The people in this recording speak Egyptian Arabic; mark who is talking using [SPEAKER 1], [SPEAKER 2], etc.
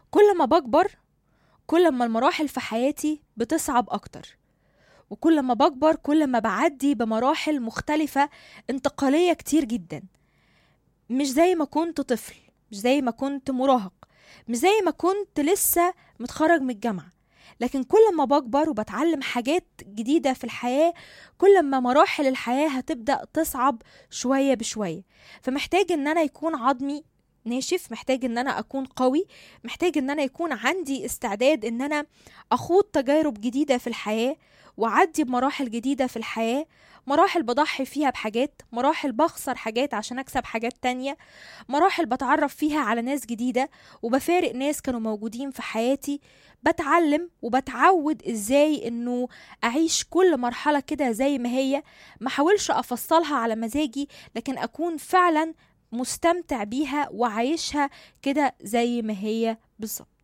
[SPEAKER 1] كل ما بكبر كل ما المراحل في حياتي بتصعب اكتر وكل ما بكبر كل ما بعدي بمراحل مختلفة انتقالية كتير جدا مش زي ما كنت طفل مش زي ما كنت مراهق مش زي ما كنت لسه متخرج من الجامعة لكن كل ما بكبر وبتعلم حاجات جديدة في الحياة كل ما مراحل الحياة هتبدأ تصعب شوية بشوية فمحتاج ان انا يكون عظمي ناشف محتاج ان انا اكون قوي محتاج ان انا يكون عندي استعداد ان انا اخوض تجارب جديدة في الحياة وأعدي بمراحل جديدة في الحياة مراحل بضحي فيها بحاجات مراحل بخسر حاجات عشان أكسب حاجات تانية مراحل بتعرف فيها على ناس جديدة وبفارق ناس كانوا موجودين في حياتي بتعلم وبتعود ازاي انه اعيش كل مرحلة كده زي ما هي ما حاولش افصلها على مزاجي لكن اكون فعلا مستمتع بيها وعايشها كده زي ما هي بالظبط